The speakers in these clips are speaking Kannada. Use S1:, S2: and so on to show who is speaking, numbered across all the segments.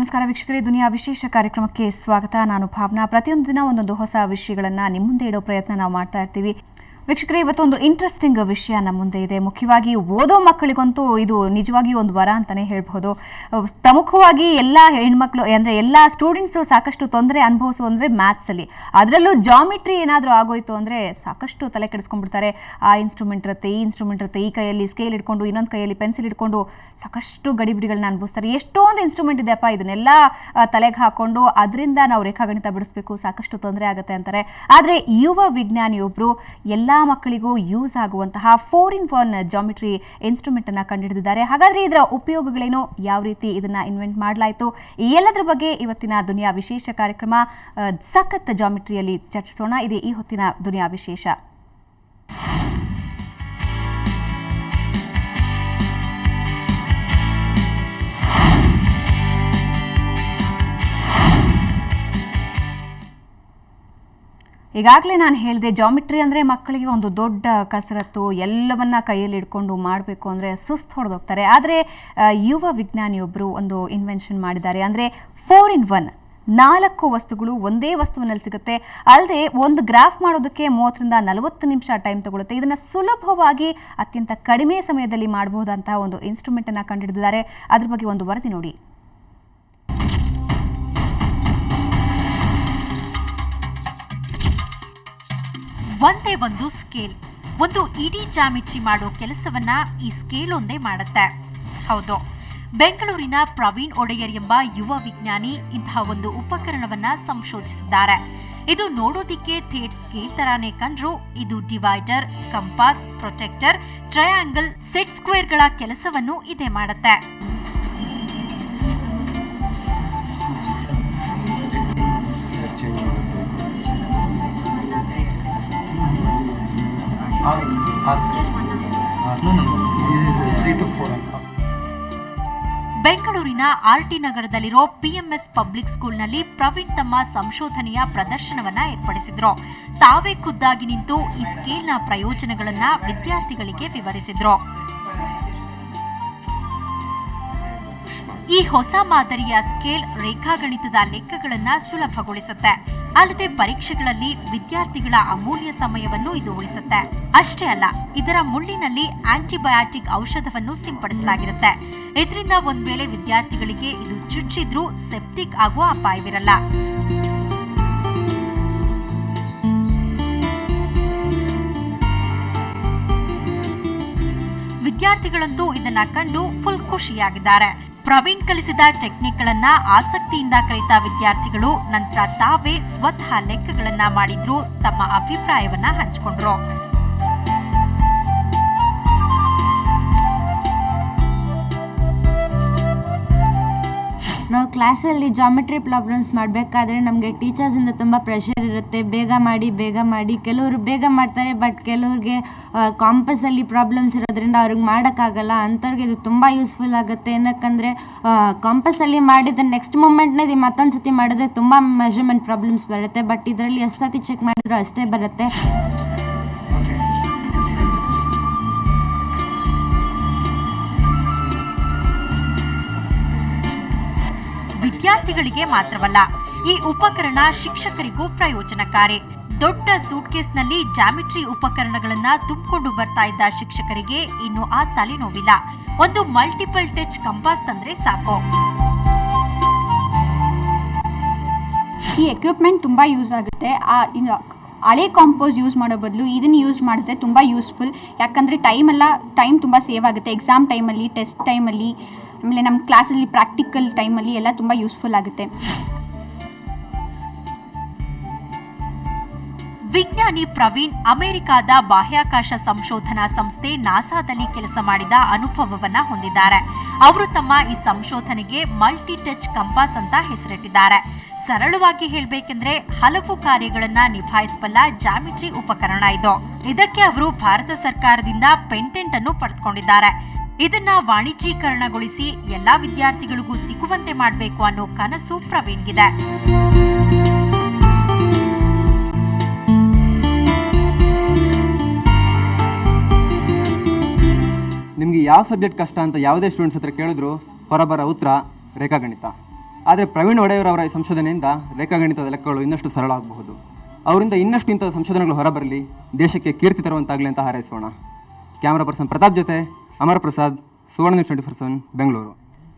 S1: ನಮಸ್ಕಾರ ವೀಕ್ಷಕರೇ ದುನಿಯಾ ವಿಶೇಷ ಕಾರ್ಯಕ್ರಮಕ್ಕೆ ಸ್ವಾಗತ ನಾನು ಭಾವನಾ ಪ್ರತಿಯೊಂದು ದಿನ ಒಂದೊಂದು ಹೊಸ ವಿಷಯಗಳನ್ನು ನಿಮ್ಮ ಮುಂದೆ ಇಡೋ ಪ್ರಯತ್ನ ನಾವು ಮಾಡ್ತಾ ಇರ್ತೀವಿ ವೀಕ್ಷಕರೇ ಇವತ್ತೊಂದು ಇಂಟ್ರೆಸ್ಟಿಂಗ್ ವಿಷಯ ನಮ್ಮ ಮುಂದೆ ಇದೆ ಮುಖ್ಯವಾಗಿ ಓದೋ ಮಕ್ಕಳಿಗಂತೂ ಇದು ನಿಜವಾಗಿಯೂ ಒಂದು ವರ ಅಂತಲೇ ಹೇಳ್ಬೋದು ಅಹ್, ಪ್ರಮುಖವಾಗಿ ಎಲ್ಲ ಹೆಣ್ಮಕ್ಳು ಅಂದರೆ ಎಲ್ಲ ಸ್ಟೂಡೆಂಟ್ಸು ಸಾಕಷ್ಟು ತೊಂದರೆ ಅನುಭವಿಸು ಅಂದರೆ ಮ್ಯಾಥ್ಸಲ್ಲಿ ಅದರಲ್ಲೂ ಜಾಮಿಟ್ರಿ ಏನಾದರೂ ಆಗೋಯ್ತು ಅಂದರೆ ಸಾಕಷ್ಟು ತಲೆ ಕೆಡಿಸ್ಕೊಂಡ್ಬಿಡ್ತಾರೆ ಆ ಇನ್ಸ್ಟ್ರೂಮೆಂಟ್ ಇರುತ್ತೆ ಈ ಇನ್ಸ್ಟ್ರೂಮೆಂಟ್ ಇರುತ್ತೆ ಈ ಕೈಯಲ್ಲಿ ಸ್ಕೇಲ್ ಇಟ್ಕೊಂಡು ಇನ್ನೊಂದು ಕೈಯಲ್ಲಿ ಪೆನ್ಸಿಲ್ ಇಟ್ಕೊಂಡು ಸಾಕಷ್ಟು ಗಡಿಬಿಡಿಗಳನ್ನ ಅನುಭವಿಸ್ತಾರೆ ಎಷ್ಟೊಂದು ಇನ್ಸ್ಟ್ರೂಮೆಂಟ್ ಇದೆಯಪ್ಪ ಇದನ್ನೆಲ್ಲ ತಲೆಗೆ ಹಾಕೊಂಡು ಅದರಿಂದ ನಾವು ರೇಖಾಗಣಿತ ಬಿಡಿಸ್ಬೇಕು ಸಾಕಷ್ಟು ತೊಂದರೆ ಆಗುತ್ತೆ ಅಂತಾರೆ ಆದರೆ ಯುವ ವಿಜ್ಞಾನಿಯೊಬ್ಬರು ಎಲ್ಲ ಮಕ್ಕಳಿಗೂ ಯೂಸ್ ಆಗುವಂತಹ ಫೋರ್ ಇನ್ ಒನ್ ಜಾಮಿಟ್ರಿ ಇನ್ಸ್ಟ್ರೂಮೆಂಟನ್ನು ಕಂಡುಹಿಡಿದಿದ್ದಾರೆ ಹಾಗಾದರೆ ಇದರ ಉಪಯೋಗಗಳೇನು ಯಾವ ರೀತಿ ಇದನ್ನು ಇನ್ವೆಂಟ್ ಮಾಡಲಾಯಿತು ಈ ಎಲ್ಲದರ ಬಗ್ಗೆ ಇವತ್ತಿನ ದುನಿಯಾ ವಿಶೇಷ ಕಾರ್ಯಕ್ರಮ ಆ, ಸಖತ್ ಜಾಮಿಟ್ರಿಯಲ್ಲಿ ಚರ್ಚಿಸೋಣ ಇದು ಈ ಹೊತ್ತಿನ ದುನಿಯಾ ವಿಶೇಷ ಈಗಾಗಲೇ ನಾನು ಹೇಳಿದೆ ಜಾಮಿಟ್ರಿ ಅಂದರೆ ಮಕ್ಕಳಿಗೆ ಒಂದು ದೊಡ್ಡ ಕಸರತ್ತು ಎಲ್ಲವನ್ನ ಕೈಯಲ್ಲಿ ಇಟ್ಕೊಂಡು ಮಾಡಬೇಕು ಅಂದರೆ ಸುಸ್ತು ಹೊಡೆದೋಗ್ತಾರೆ ಆದರೆ ಆ, ಯುವ ವಿಜ್ಞಾನಿಯೊಬ್ಬರು ಒಂದು ಇನ್ವೆನ್ಷನ್ ಮಾಡಿದ್ದಾರೆ ಅಂದರೆ ಫೋರ್ ಇನ್ ಒನ್ ನಾಲ್ಕು ವಸ್ತುಗಳು ಒಂದೇ ವಸ್ತುವಿನಲ್ಲಿ ಸಿಗುತ್ತೆ ಅಲ್ಲದೆ ಒಂದು ಗ್ರಾಫ್ ಮಾಡೋದಕ್ಕೆ ಮೂವತ್ತರಿಂದ ನಲವತ್ತು ನಿಮಿಷ ಟೈಮ್ ತಗೊಳುತ್ತೆ ಇದನ್ನು ಸುಲಭವಾಗಿ ಅತ್ಯಂತ ಕಡಿಮೆ ಸಮಯದಲ್ಲಿ ಮಾಡಬಹುದಂತಹ ಒಂದು ಇನ್ಸ್ಟ್ರೂಮೆಂಟನ್ನು ಕಂಡುಹಿಡಿದಿದ್ದಾರೆ ಅದ್ರ ಬಗ್ಗೆ ಒಂದು ವರದಿ ನೋಡಿ
S2: ಒಂದೇ ಒಂದು ಸ್ಕೇಲ್ ಒಂದು ಇಡೀ ಜಾಮಿಟ್ರಿ ಮಾಡೋ ಕೆಲಸವನ್ನ ಈ ಸ್ಕೇಲ್ ಒಂದೇ ಮಾಡುತ್ತೆ ಹೌದು ಬೆಂಗಳೂರಿನ ಪ್ರವೀಣ್ ಒಡೆಯರ್ ಎಂಬ ಯುವ ವಿಜ್ಞಾನಿ ಇಂತಹ ಒಂದು ಉಪಕರಣವನ್ನ ಸಂಶೋಧಿಸಿದ್ದಾರೆ ಇದು ನೋಡೋದಿಕ್ಕೆ ಥೇಟ್ ಸ್ಕೇಲ್ ತರಾನೇ ಕಂಡ್ರು ಇದು divider compass protractor triangle set ಸ್ಕ್ವೇರ್ಗಳ ಕೆಲಸವನ್ನು ಇದೇ ಮಾಡುತ್ತೆ
S3: Or, or just one. no, no, no. This is three to four.
S2: ಬೆಂಗಳೂರಿನ ಆರ್ಟಿ ನಗರದಲ್ಲಿರೋ ಪಿಎಂಎಸ್ ಪಬ್ಲಿಕ್ ಸ್ಕೂಲ್ನಲ್ಲಿ ಪ್ರವೀಣ್ ತಮ್ಮ ಸಂಶೋಧನೆಯ ಪ್ರದರ್ಶನವನ್ನ ಏರ್ಪಡಿಸಿದ್ರು ತಾವೇ ಖುದ್ದಾಗಿ ನಿಂತು ಈ ಸ್ಕೇಲ್ನ ಪ್ರಯೋಜನಗಳನ್ನ ವಿದ್ಯಾರ್ಥಿಗಳಿಗೆ ವಿವರಿಸಿದ್ರು ಈ ಹೊಸ ಮಾದರಿಯ ಸ್ಕೇಲ್ ರೇಖಾಗಣಿತದ ಲೆಕ್ಕಗಳನ್ನ ಸುಲಭಗೊಳಿಸುತ್ತೆ ಅಲ್ಲದೆ ಪರೀಕ್ಷೆಗಳಲ್ಲಿ ವಿದ್ಯಾರ್ಥಿಗಳ ಅಮೂಲ್ಯ ಸಮಯವನ್ನು ಇದು ಉಳಿಸುತ್ತೆ ಅಷ್ಟೇ ಅಲ್ಲ ಇದರ ಮುಳ್ಳಿನಲ್ಲಿ ಆಂಟಿಬಯಾಟಿಕ್ ಔಷಧವನ್ನು ಸಿಂಪಡಿಸಲಾಗಿರುತ್ತೆ ಇದರಿಂದ ಒಂದ್ ವೇಳೆ ವಿದ್ಯಾರ್ಥಿಗಳಿಗೆ ಇದು ಚುಚ್ಚಿದ್ರೂ ಸೆಪ್ಟಿಕ್ ಆಗುವ ಅಪಾಯವಿರಲ್ಲ ವಿದ್ಯಾರ್ಥಿಗಳಂತೂ ಇದನ್ನ ಕಂಡು ಫುಲ್ ಖುಷಿಯಾಗಿದ್ದಾರೆ ಪ್ರವೀಣ್ ಕಲಿಸಿದ ಟೆಕ್ನಿಕ್ಗಳನ್ನ ಆಸಕ್ತಿಯಿಂದ ಕಲಿತ ವಿದ್ಯಾರ್ಥಿಗಳು ನಂತರ ತಾವೇ ಸ್ವತಃ ಲೆಕ್ಕಗಳನ್ನ ಮಾಡಿದ್ರು ತಮ್ಮ ಅಭಿಪ್ರಾಯವನ್ನ ಹಂಚಿಕೊಂಡ್ರು
S4: ನಾವು ಕ್ಲಾಸಲ್ಲಿ ಜಾಮೆಟ್ರಿ ಪ್ರಾಬ್ಲಮ್ಸ್ ಮಾಡಬೇಕಾದ್ರೆ ನಮಗೆ ಟೀಚರ್ಸಿಂದ ತುಂಬ ಪ್ರೆಷರ್ ಇರುತ್ತೆ ಬೇಗ ಮಾಡಿ ಬೇಗ ಮಾಡಿ ಕೆಲವರು ಬೇಗ ಮಾಡ್ತಾರೆ ಬಟ್ ಕೆಲವ್ರಿಗೆ ಕಾಂಪಸಲ್ಲಿ ಪ್ರಾಬ್ಲಮ್ಸ್ ಇರೋದ್ರಿಂದ ಅವ್ರಿಗೆ ಮಾಡೋಕ್ಕಾಗಲ್ಲ ಅಂಥವ್ರಿಗೆ ಇದು ತುಂಬ ಯೂಸ್ಫುಲ್ ಆಗುತ್ತೆ ಏನಕ್ಕಂದರೆ ಕಾಂಪಸಲ್ಲಿ ಮಾಡಿದ ನೆಕ್ಸ್ಟ್ ಮೂಮೆಂಟ್ನೇ ಮತ್ತೊಂದು ಸತಿ ಮಾಡಿದ್ರೆ ತುಂಬ ಮೆಷರ್ಮೆಂಟ್ ಪ್ರಾಬ್ಲಮ್ಸ್ ಬರುತ್ತೆ ಬಟ್ ಇದರಲ್ಲಿ ಎಷ್ಟು ಸತಿ ಚೆಕ್ ಮಾಡಿದ್ರು ಅಷ್ಟೇ ಬರುತ್ತೆ
S2: ವಿದ್ಯಾರ್ಥಿಗಳಿಗೆ ಮಾತ್ರವಲ್ಲ ಈ ಉಪಕರಣ ಶಿಕ್ಷಕರಿಗೂ ಪ್ರಯೋಜನಕಾರಿ ದೊಡ್ಡ ಸೂಟ್ಕೇಸ್ನಲ್ಲಿ ಜಾಮಿಟ್ರಿ ಉಪಕರಣಗಳನ್ನ ತುಂಬಿಕೊಂಡು ಬರ್ತಾ ಇದ್ದ ಶಿಕ್ಷಕರಿಗೆ ಇನ್ನು ಆ ತಲೆನೋವಿಲ್ಲ ಒಂದು ಮಲ್ಟಿಪಲ್ ಟಚ್ ಕಂಪಾಸ್ ತಂದ್ರೆ ಸಾಕು
S5: ಈ ಎಕ್ವಿಪ್ಮೆಂಟ್ ತುಂಬ ಯೂಸ್ ಆಗುತ್ತೆ ಆ ಇನ್ನು ಹಳೆ ಕಾಂಪೋಸ್ ಯೂಸ್ ಮಾಡೋ ಬದಲು ಇದನ್ನು ಯೂಸ್ ಮಾಡಿದ್ರೆ ತುಂಬ ಯೂಸ್ಫುಲ್ ಯಾಕಂದರೆ ಟೈಮೆಲ್ಲ ಟೈಮ್ ತುಂಬ ಸೇವ್ ಆಗುತ್ತೆ ಎಕ್ಸಾಮ್ ಟೈಮಲ್ಲಿ ಟೆಸ್ಟ್ ಟೈಮಲ್ಲಿ ಆಮೇಲೆ ನಮ್ಮ ಕ್ಲಾಸಲ್ಲಿ ಪ್ರಾಕ್ಟಿಕಲ್ ಟೈಮಲ್ಲಿ ಎಲ್ಲ ತುಂಬ ಯೂಸ್ಫುಲ್ ಆಗುತ್ತೆ
S2: ವಿಜ್ಞಾನಿ ಪ್ರವೀಣ್ ಅಮೆರಿಕಾದ ಬಾಹ್ಯಾಕಾಶ ಸಂಶೋಧನಾ ಸಂಸ್ಥೆ ನಾಸಾದಲ್ಲಿ ಕೆಲಸ ಮಾಡಿದ ಅನುಭವವನ್ನ ಹೊಂದಿದ್ದಾರೆ ಅವರು ತಮ್ಮ ಈ ಸಂಶೋಧನೆಗೆ ಮಲ್ಟಿ ಟಚ್ ಕಂಪಾಸ್ ಅಂತ ಹೆಸರಿಟ್ಟಿದ್ದಾರೆ ಸರಳವಾಗಿ ಹೇಳ್ಬೇಕೆಂದ್ರೆ ಹಲವು ಕಾರ್ಯಗಳನ್ನ ನಿಭಾಯಿಸಬಲ್ಲ ಜಾಮಿಟ್ರಿ ಉಪಕರಣ ಇದು ಇದಕ್ಕೆ ಅವರು ಭಾರತ ಸರ್ಕಾರದಿಂದ ಪೆಂಟೆಂಟ್ ಅನ್ನು ಪಡೆದುಕೊಂಡಿದ್ದಾರೆ ಇದನ್ನ ವಾಣಿಜ್ಯೀಕರಣಗೊಳಿಸಿ ಎಲ್ಲಾ ವಿದ್ಯಾರ್ಥಿಗಳಿಗೂ ಸಿಗುವಂತೆ ಮಾಡಬೇಕು ಅನ್ನೋ ಕನಸು ಪ್ರವೀಣ್ಗಿದೆ
S6: ನಿಮಗೆ ಯಾವ ಸಬ್ಜೆಕ್ಟ್ ಕಷ್ಟ ಅಂತ ಯಾವುದೇ ಸ್ಟೂಡೆಂಟ್ಸ್ ಹತ್ರ ಕೇಳಿದ್ರು ಹೊರಬರ ಉತ್ತರ ರೇಖಾಗಣಿತ ಆದರೆ ಪ್ರವೀಣ್ ಒಡೆಯರ್ ಅವರ ಈ ಸಂಶೋಧನೆಯಿಂದ ರೇಖಾಗಣಿತದ ಲೆಕ್ಕಗಳು ಇನ್ನಷ್ಟು ಸರಳ ಆಗಬಹುದು ಅವರಿಂದ ಇನ್ನಷ್ಟು ಇಂಥ ಸಂಶೋಧನೆಗಳು ಹೊರಬರಲಿ ದೇಶಕ್ಕೆ ಕೀರ್ತಿ ತರುವಂತಾಗಲಿ ಅಂತ ಹಾರೈಸೋಣ ಕ್ಯಾಮರಾ ಪರ್ಸನ್ ಪ್ರತಾಪ್ ಜೊತೆ Amar Prasad Suvarna news twenty four seven Bengaluru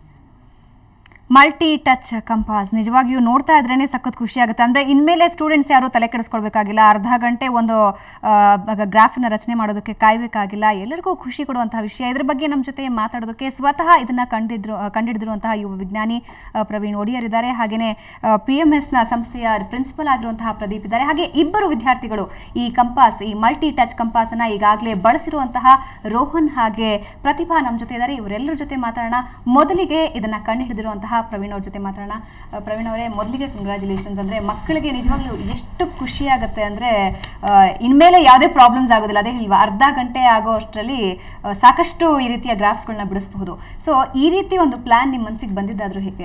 S1: multi touch compass ನಿಜವಾಗಿಯೂ ನೋಡ್ತಾ ಇದ್ರೇನೆ ಸಖತ್ ಖುಷಿ ಆಗುತ್ತೆ ಅಂದರೆ ಇನ್ಮೇಲೆ ಸ್ಟೂಡೆಂಟ್ಸ್ ಯಾರು ತಲೆ ಕೆಡಿಸ್ಕೊಳ್ಬೇಕಾಗಿಲ್ಲ ಅರ್ಧ ಗಂಟೆ ಒಂದು ಗ್ರಾಫನ್ನ ರಚನೆ ಮಾಡೋದಕ್ಕೆ ಕಾಯಬೇಕಾಗಿಲ್ಲ ಎಲ್ಲರಿಗೂ ಖುಷಿ ಕೊಡುವಂತಹ ವಿಷಯ ಇದ್ರ ಬಗ್ಗೆ ನಮ್ಮ ಜೊತೆ ಮಾತಾಡೋದಕ್ಕೆ ಸ್ವತಃ ಇದನ್ನು ಕಂಡಿದ್ರು ಕಂಡಿಡಿದಿರುವಂತಹ ಯುವ ವಿಜ್ಞಾನಿ ಆ, ಪ್ರವೀಣ್ ಒಡಿಯರ್ ಇದ್ದಾರೆ ಹಾಗೆಯೇ ಪಿ ಎಮ್ ಎಸ್ನ ಸಂಸ್ಥೆಯ ಪ್ರಿನ್ಸಿಪಲ್ ಆಗಿರುವಂತಹ ಪ್ರದೀಪ್ ಇದ್ದಾರೆ ಹಾಗೆ ಇಬ್ಬರು ವಿದ್ಯಾರ್ಥಿಗಳು ಈ ಕಂಪಾಸ್ ಈ ಮಲ್ಟಿ ಟಚ್ ಕಂಪಾಸನ್ನು ಈಗಾಗಲೇ ಬಳಸಿರುವಂತಹ ರೋಹನ್ ಹಾಗೆ ಪ್ರತಿಭಾ ನಮ್ಮ ಜೊತೆ ಇದ್ದಾರೆ ಇವರೆಲ್ಲರ ಜೊತೆ ಮಾತಾಡೋಣ ಮೊದಲಿಗೆ ಇದನ್ನ ಕಂಡುಹಿಡಿದಿರುವಂತಹ ಪ್ರವೀಣ್ ಅವ್ರ ಜೊತೆ ಮಾತಾಡೋಣ ಆ, ಪ್ರವೀಣ್ ಅವರೇ ಮೊದಲಿಗೆ ಕಂಗ್ರ್ಯಾಚುಲೇಷನ್ಸ್ ಅಂದ್ರೆ ಮಕ್ಕಳಿಗೆ ನಿಜವಾಗ್ಲೂ ಎಷ್ಟು ಖುಷಿ ಆಗುತ್ತೆ ಅಂದ್ರೆ ಆ, ಇನ್ಮೇಲೆ ಯಾವುದೇ ಪ್ರಾಬ್ಲಮ್ಸ್ ಆಗೋದಿಲ್ಲ ಅದೇ ಇಲ್ವಾ ಅರ್ಧ ಗಂಟೆ ಆಗೋ ಅಷ್ಟರಲ್ಲಿ ಆ, ಸಾಕಷ್ಟು ಈ ರೀತಿಯ ಗ್ರಾಫ್ಸ್ಗಳನ್ನ ಬಿಡಿಸಬಹುದು ಸೊ ಈ ರೀತಿ ಒಂದು ಪ್ಲಾನ್ ನಿಮ್ಮ ಮನಸ್ಸಿಗೆ ಬಂದಿದ್ದಾದ್ರೂ ಹೇಗೆ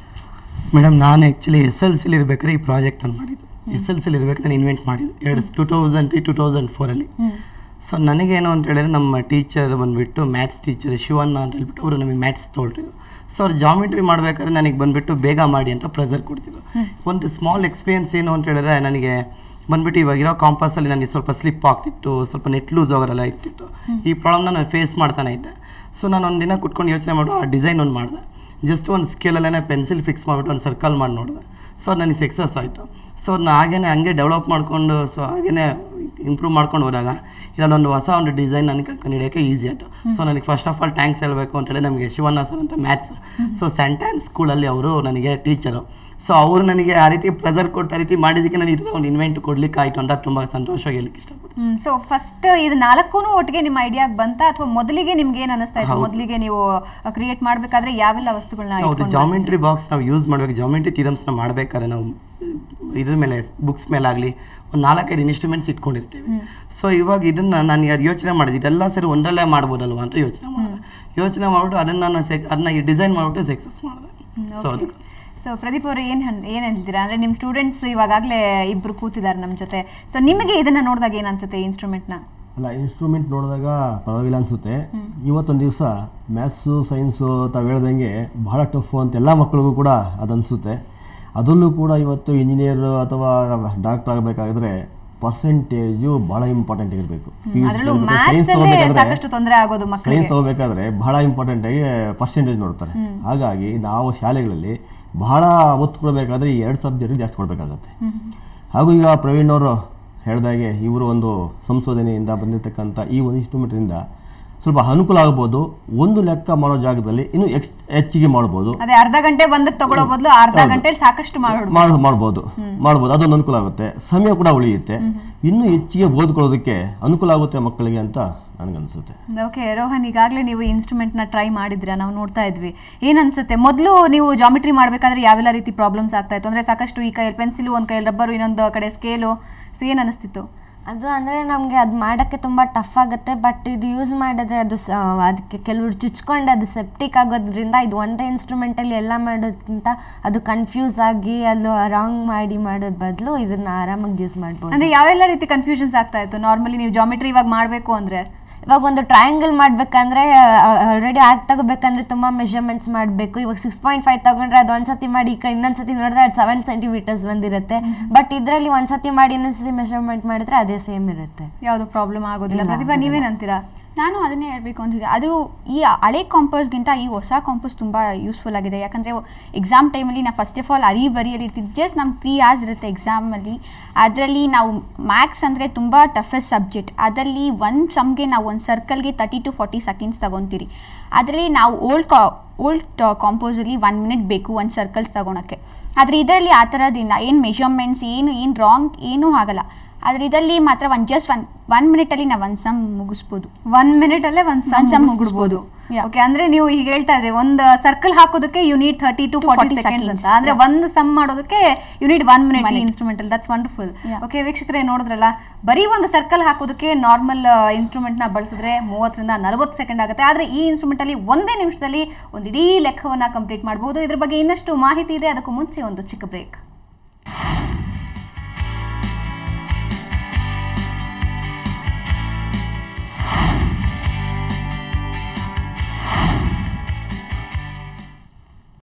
S3: ಮೇಡಮ್ ನಾನು ಆ್ಯಕ್ಚುಲಿ ಎಸ್ ಎಲ್ ಸಿಲಿ ಇರ್ಬೇಕಾದ್ರೆ ಈ ಪ್ರಾಜೆಕ್ಟ್ ನಾನು ಮಾಡಿದ್ದು ಎಸ್ ಎಲ್ ಸಿಲಿ ಇರ್ಬೇಕು ನಾನು ಇನ್ವೆಂಟ್ ಮಾಡಿದ್ದು ಎರಡು two thousand three two thousand ಫೋರಲ್ಲಿ ಸೊ ನನಗೇನು ಅಂತ ಹೇಳಿದ್ರೆ ನಮ್ಮ ಟೀಚರ್ ಬಂದುಬಿಟ್ಟು ಮ್ಯಾಥ್ಸ್ ಟೀಚರ್ ಶಿವಣ್ಣ ಅಂತ ಹೇಳ್ಬಿಟ್ಟು ಅವರು ನಮಗೆ ಮ್ಯಾಥ್ಸ್ ತೊಗೊಳ್ತಿದ್ರು ಸೊ ಅವ್ರು ಜಾಮಿಟ್ರಿ ಮಾಡ್ಬೇಕಾದ್ರೆ ನನಗೆ ಬಂದುಬಿಟ್ಟು ಬೇಗ ಮಾಡಿ ಅಂತ ಪ್ರೆಸರ್ ಕೊಡ್ತಿದ್ರು ಒಂದು ಸ್ಮಾಲ್ ಎಕ್ಸ್ಪೀರಿಯನ್ಸ್ ಏನು ಅಂತ ಹೇಳಿದ್ರೆ ನನಗೆ ಬಂದ್ಬಿಟ್ಟು ಇವಾಗಿರೋ ಕಾಂಪಾಸಲ್ಲಿ ನನಗೆ ಸ್ವಲ್ಪ ಸ್ಲಿಪ್ ಆಗ್ತಿತ್ತು ಸ್ವಲ್ಪ ನೆಟ್ ಲೂಸ್ ಆಗೋರೆಲ್ಲ ಇರ್ತಿತ್ತು ಈ ಪ್ರಾಬ್ಲಮ್ನ ನಾನು ಫೇಸ್ ಮಾಡ್ತಾನೆ ಇದ್ದೆ ಸೊ ನಾನು ಒಂದು ದಿನ ಕುತ್ಕೊಂಡು ಯೋಚನೆ ಮಾಡು ಆ ಡಿಸೈನ್ ಒಂದು ಮಾಡಿದೆ ಜಸ್ಟ್ ಒಂದು ಸ್ಕೇಲಲ್ಲೇ ಪೆನ್ಸಿಲ್ ಫಿಕ್ಸ್ ಮಾಡಿಬಿಟ್ಟು ಒಂದು ಸರ್ಕಲ್ ಮಾಡಿ ನೋಡಿದೆ ಸೊ ಅದು ನನಗೆ ಸಕ್ಸಸ್ ಆಯಿತು ಸೊ ಅದನ್ನ ಹಾಗೇನೆ ಹಂಗೆ ಡೆವಲಪ್ ಮಾಡಿಕೊಂಡು ಸೊ ಹಾಗೇನೆ ಇಂಪ್ರೂವ್ ಮಾಡ್ಕೊಂಡು ಹೋದಾಗ ಇದರಲ್ಲೊಂದು ಹೊಸ ಒಂದು ಡಿಸೈನ್ ನನಗೆ ಕಂಡುಹಿಡಿಯೋಕ್ಕೆ ಈಸಿ ಆಯಿತು ಸೊ ನನಗೆ ಫಸ್ಟ್ ಆಫ್ ಆಲ್ ಥ್ಯಾಂಕ್ಸ್ ಹೇಳಬೇಕು ಅಂತೇಳಿ ನಮಗೆ ಶಿವಣ್ಣ ಸರ್ ಅಂತ ಮ್ಯಾಥ್ಸ್ ಸೊ ಸೆಂಟೆನ್ಸ್ ಸ್ಕೂಲಲ್ಲಿ ಅವರು ನನಗೆ ಟೀಚರು ಸೊ ಅವರು ನನಗೆ ಆ ರೀತಿ ಪ್ರೆಸರ್ ಕೊಟ್ಟು ಆ ರೀತಿ ಮಾಡಿದ್ದಕ್ಕೆ ನನಗೆ ಇದನ್ನ ಒಂದು ಇನ್ವೆಂಟ್ ಕೊಡ್ಲಿಕ್ಕೆ ಆಯಿತು ಅಂತ ತುಂಬ ಸಂತೋಷವಾಗಿ ಹೇಳಲಿಕ್ಕೆ ಇಷ್ಟಪಡ್ತೀನಿ
S1: ಸೊ ಫಸ್ಟ್ ಇದು ನಾಲ್ಕೂ ಒಟ್ಟಿಗೆ ನಿಮ್ಮ ಐಡಿಯಾಗೆ ಬಂತ ಅಥವಾ ಮೊದಲಿಗೆ ನಿಮ್ಗೆ ಏನ್ ಅನಿಸ್ತಾ ಇತ್ತು
S3: ಹೌದು.
S1: ಮೊದಲಿಗೆ ನೀವು ಕ್ರಿಯೇಟ್ ಮಾಡಬೇಕಾದ್ರೆ ಯಾವೆಲ್ಲ ವಸ್ತುಗಳನ್ನ
S3: ಹೌದು ಜಾಮೆಂಟ್ರಿ ಬಾಕ್ಸ್ ನಾವು ಯೂಸ್ ಮಾಡ್ಬೇಕು ಜಾಮೆಂಟ್ರಿ ಥಿರಮ್ಸ್ನ ಮಾಡ್ಬೇಕಾದ್ರೆ ನಾವು ಇದ್ರ ಮೇಲೆ ಬುಕ್ಸ್ ಮೇಲೆ ಆಗಲಿ ಒಂದು ನಾಲ್ಕೈದು ಇನ್ಸ್ಟ್ರೂಮೆಂಟ್ಸ್ ಇಟ್ಕೊಂಡಿರ್ತೀವಿ ಸೊ ಇವಾಗ ಇದನ್ನ ನಾನು ಯಾರು ಯೋಚನೆ ಮಾಡಿದೆ ಇದೆಲ್ಲ ಸರಿ ಒಂದರಲ್ಲೇ ಮಾಡ್ಬೋದಲ್ವಾ ಅಂತ ಯೋಚನೆ ಮಾಡಿದೆ ಯೋಚನೆ ಮಾಡ್ಬಿಟ್ಟು ಅದನ್ನ ನಾನು ಸೆಕ್ ಅದನ್ನ ಡಿಸೈನ್ ಮಾಡ್ಬಿಟ್ಟು ಸಕ್ಸಸ್ ಮಾಡಿದೆ ಸೊ ಅದಕ್ಕೆ
S1: ಸೊ ಪ್ರದೀಪ್ ಅವರು ಏನ್ ಹನ್- ಏನ್ ಹೇಳ್ತೀರಾ ಅಂದ್ರೆ ನಿಮ್ ಸ್ಟೂಡೆಂಟ್ಸ್ ಇವಾಗಲೇ ಇಬ್ರು ಕೂತಿದ್ದಾರೆ ನಮ್ಮ ಜೊತೆ ಸೊ ನಿಮಗೆ ಇದನ್ನ ನೋಡಿದಾಗ ಏನ್ ಅನ್ಸುತ್ತೆ ಇನ್ಸ್ಟ್ರೂಮೆಂಟ್ ನ
S7: ಅಲ್ಲ ಇನ್ಸ್ಟ್ರೂಮೆಂಟ್ ನೋಡಿದಾಗ ಪರವಾಗಿಲ್ಲ ಅನಿಸುತ್ತೆ ಇವತ್ತೊಂದು ದಿವಸ ಮ್ಯಾಥ್ಸು ಸೈನ್ಸು ತಾವು ಹೇಳ್ದಂಗೆ ಬಹಳ ಟಫು ಅಂತ ಎಲ್ಲ ಮಕ್ಕಳಿಗೂ ಕೂಡ ಅದು ಅನಿಸುತ್ತೆ ಅದರಲ್ಲೂ ಕೂಡ ಇವತ್ತು ಇಂಜಿನಿಯರ್ ಅಥವಾ ಡಾಕ್ಟರ್ ಆಗಬೇಕಾದ್ರೆ ಪರ್ಸೆಂಟೇಜು ಬಹಳ ಇಂಪಾರ್ಟೆಂಟ್ ಇರಬೇಕು
S1: ಅದರಲ್ಲೂ ಮ್ಯಾಥ್ಸ್ ಅಲ್ಲೇ ಸಾಕಷ್ಟು ತೊಂದರೆ ಆಗೋದು
S7: ಸೈನ್ಸ್
S1: ಮಕ್ಕಳಿಗೆ
S7: ತಗೋಬೇಕಾದ್ರೆ ಬಹಳ ಇಂಪಾರ್ಟೆಂಟ್ ಆಗಿ ಪರ್ಸೆಂಟೇಜ್ ನೋಡ್ತಾರೆ ಹಾಗಾಗಿ ನಾವು ಶಾಲೆಗಳಲ್ಲಿ ಬಹಳ ಒತ್ತು ಕೊಡಬೇಕಾದ್ರೆ ಈ ಎರಡು ಸಬ್ಜೆಕ್ಟ್ ಜಾಸ್ತಿ ಕೊಡಬೇಕಾಗತ್ತೆ ಹಾಗೂ ಈಗ ಪ್ರವೀಣ್ ಅವರು ಹೇಳ್ದಾಗೆ ಇವರು ಒಂದು ಸಂಶೋಧನೆಯಿಂದ ಬಂದಿರತಕ್ಕಂಥ ಈ ಒಂದು ಇನ್ಸ್ಟ್ರೂಮೆಂಟಿಂದ ಸ್ವಲ್ಪ ಅನುಕೂಲ ಆಗ್ಬೋದು ಒಂದು ಲೆಕ್ಕ ಮಾಡೋ ಜಾಗದಲ್ಲಿ ಇನ್ನು ಎಕ್ಸ್ ಹೆಚ್ಚಿಗೆ ಮಾಡ್ಬೋದು
S1: ಅದೇ ಅರ್ಧ ಗಂಟೆ ಬಂದಕ್ಕೆ ತಗೊಳ್ಳೋ ಬದಲು ಅರ್ಧ
S7: ಹೌದು.
S1: ಗಂಟೆ ಸಾಕಷ್ಟು ಮಾಡೋದು
S7: ಮಾಡ್ ಮಾಡ್ಬೋದು ಮಾಡ್ಬೋದು ಅದೊಂದು ಅನುಕೂಲ ಆಗುತ್ತೆ ಸಮಯ ಕೂಡ ಉಳಿಯುತ್ತೆ ಇನ್ನೂ ಹೆಚ್ಚಿಗೆ ಓದ್ಕೊಳ್ಳೋದಕ್ಕೆ ಅನುಕೂಲ ಆಗುತ್ತೆ ಮಕ್ಕಳಿಗೆ ಅಂತ ನನಗನ್ಸುತ್ತೆ
S1: ಓಕೆ ರೋಹನ್ ಈಗಾಗಲೇ ನೀವು ಇನ್ಸ್ಟ್ರೂಮೆಂಟ್ ನ ಟ್ರೈ ಮಾಡಿದ್ರಾ ನಾವು ನೋಡ್ತಾ ಇದ್ವಿ ಏನ್ ಅನ್ಸುತ್ತೆ ಮೊದಲು ನೀವು ಜಾಮಿಟ್ರಿ ಮಾಡ್ಬೇಕಾದ್ರೆ ಯಾವೆಲ್ಲ ರೀತಿ ಪ್ರಾಬ್ಲಮ್ಸ್ ಆಗ್ತಾ ಇತ್ತು ಅಂದ್ರೆ ಸಾಕಷ್ಟು ಈ ಕೈಯಲ್ಲಿ ಪೆನ್ಸಿಲು ಒಂದ್ ಕೈಯಲ್ಲಿ ರಬ್ಬರು ಇನ್ನೊಂದು ಕಡೆ ಸ್ಕೇಲು ಸೊ ಏನ್ ಅನಿಸ್ತಿತ್ತು
S4: ಅದು ಅಂದರೆ ನಮಗೆ ಅದು ಮಾಡೋಕ್ಕೆ ತುಂಬ ಟಫ್ ಆಗುತ್ತೆ ಬಟ್ ಇದು ಯೂಸ್ ಮಾಡಿದ್ರೆ ಅದು ಸ ಅದಕ್ಕೆ ಕೆಲವರು ಚುಚ್ಕೊಂಡು ಅದು ಸೆಪ್ಟಿಕ್ ಆಗೋದ್ರಿಂದ ಇದು ಒಂದೇ ಇನ್ಸ್ಟ್ರೂಮೆಂಟಲ್ಲಿ ಎಲ್ಲ ಮಾಡೋದ್ಕಿಂತ ಅದು ಕನ್ಫ್ಯೂಸ್ ಆಗಿ ಅದು ರಾಂಗ್ ಮಾಡಿ ಮಾಡೋದ್ ಬದಲು ಇದನ್ನ ಆರಾಮಾಗಿ ಯೂಸ್ ಮಾಡ್ಬೋದು
S1: ಅಂದ್ರೆ ಯಾವೆಲ್ಲ ರೀತಿ ಕನ್ಫ್ಯೂಷನ್ಸ್ ಆಗ್ತಾ ಇತ್ತು ನಾರ್ಮಲಿ ನೀವು ಜಾಮಿಟ್ರಿ ಇವಾಗ ಮಾಡಬೇಕು ಅಂದ್ರೆ
S4: ಇವಾಗ ಒಂದು ಟ್ರಯಾಂಗಲ್ ಮಾಡ್ಬೇಕಂದ್ರೆ ಆಲ್ರೆಡಿ ಆರ್ಟ್ ತಗೋಬೇಕಂದ್ರೆ ತುಂಬ ಮೆಷರ್ಮೆಂಟ್ಸ್ ಮಾಡಬೇಕು ಇವಾಗ ಸಿಕ್ಸ್ ಪಾಯಿಂಟ್ ಫೈವ್ ತಗೊಂಡ್ರೆ ಅದು ಒಂದ್ಸತಿ ಮಾಡಿ ಈ ಕಡೆ ಇನ್ನೊಂದ್ಸತಿ ನೋಡಿದ್ರೆ ಅದು ಸೆವೆನ್ ಸೆಂಟಿಮೀಟರ್ಸ್ ಬಂದಿರುತ್ತೆ ಬಟ್ ಇದರಲ್ಲಿ ಒಂದ್ಸತಿ ಮಾಡಿ ಇನ್ನೊಂದ್ಸತಿ ಮೆಷರ್ಮೆಂಟ್ ಮಾಡಿದ್ರೆ ಅದೇ ಸೇಮ್ ಇರುತ್ತೆ
S1: ಯಾವುದು ಪ್ರಾಬ್ಲಮ್ ಆಗೋದಿಲ್ಲ
S4: ಇಲ್ಲ,
S1: ಪ್ರತಿಭಾ ನೀವೇನಂತೀರಾ
S5: ನಾನು ಅದನ್ನೇ ಹೇಳಬೇಕು ಅಂತಿದ್ದೆ ಅದು ಈ ಹಳೆ ಕಾಂಪೋಸ್ಗಿಂತ ಈ ಹೊಸ ಕಾಂಪೋಸ್ ತುಂಬ ಯೂಸ್ಫುಲ್ ಆಗಿದೆ ಯಾಕಂದರೆ ಎಕ್ಸಾಮ್ ಟೈಮಲ್ಲಿ ನಾವು ಫಸ್ಟ್ ಆಫ್ ಆಲ್ ಅರಿ ಬರಿಯಲ್ಲಿ ಇರ್ತಿದ್ದು ಜಸ್ಟ್ ನಮ್ಗೆ ತ್ರೀ ಅವರ್ಸ್ ಇರುತ್ತೆ ಎಕ್ಸಾಮಲ್ಲಿ ಅದರಲ್ಲಿ ನಾವು ಮ್ಯಾಥ್ಸ್ ಅಂದರೆ ತುಂಬ ಟಫೆಸ್ಟ್ ಸಬ್ಜೆಕ್ಟ್ ಅದರಲ್ಲಿ ಒಂದು ಸಮ್ಗೆ ನಾವು ಒಂದು ಸರ್ಕಲ್ಗೆ ತರ್ಟಿ ಟು ಫಾರ್ಟಿ ಸೆಕೆಂಡ್ಸ್ ತಗೊತೀರಿ ಅದರಲ್ಲಿ ನಾವು ಓಲ್ಡ್ ಕಾ ಓಲ್ಡ್ ಕಾಂಪೋಸಲ್ಲಿ ಒನ್ ಮಿನಿಟ್ ಬೇಕು ಒಂದು ಸರ್ಕಲ್ಸ್ ತಗೊಳಕ್ಕೆ ಆದರೆ ಇದರಲ್ಲಿ ಆ ಥರದಿಲ್ಲ ಏನು ಮೆಷರ್ಮೆಂಟ್ಸ್ ಏನು ಏನು ರಾಂಗ್ ಏನೂ ಆಗಲ್ಲ ಆದರೆ ಇದರಲ್ಲಿ ಮಾತ್ರ ಒಂದು ಜಸ್ಟ್ ಒನ್ ಒನ್ ಮಿನಿಟಲ್ಲಿ ನಾವು ಒಂದು ಸಮ್ ಮುಗಿಸ್ಬೋದು
S1: ಒನ್ ಮಿನಿಟ್ ಅಲ್ಲೇ ಒಂದ್ ಸಮ್
S5: ಒಂದ್ sum
S1: ಮುಗಿಸ್ಬೋದು
S5: Yeah.
S1: ಓಕೆ ಅಂದ್ರೆ ನೀವು ಈಗ ಹೇಳ್ತಾ ಇದ್ರಿ ಒಂದು ಸರ್ಕಲ್ ಹಾಕೋದಕ್ಕೆ you need thirty to
S5: To
S1: forty
S5: 40
S1: seconds ಅಂತ
S5: seconds.
S1: ಅಂದ್ರೆ ಒಂದು ಸಮ್ ಮಾಡೋದಕ್ಕೆ you need one minute
S5: Minute.
S1: Instrumental that's wonderful
S5: Yeah.
S1: Okay ವೀಕ್ಷಕರೇ ನೋಡಿದ್ರಲ್ಲ ಬರೀ ಒಂದು ಸರ್ಕಲ್ ಹಾಕೋದಕ್ಕೆ ನಾರ್ಮಲ್ ಇನ್ಸ್ಟ್ರೂಮೆಂಟ್ ನ ಬಳಸಿದ್ರೆ ಮೂವತ್ತರಿಂದ ನಲವತ್ತು ಸೆಕೆಂಡ್ ಆಗುತ್ತೆ ಆದ್ರೆ ಈ ಇನ್ಸ್ಟ್ರೂಮೆಂಟ್ ಅಲ್ಲಿ ಒಂದೇ ನಿಮಿಷದಲ್ಲಿ ಒಂದು ಇಡೀ ಲೆಕ್ಕವನ್ನ ಕಂಪ್ಲೀಟ್ ಮಾಡಬಹುದು ಇದ್ರ ಬಗ್ಗೆ ಇನ್ನಷ್ಟು ಮಾಹಿತಿ ಇದೆ ಅದಕ್ಕೂ ಮುಂಚೆ ಒಂದು ಚಿಕ್ಕ ಬ್ರೇಕ್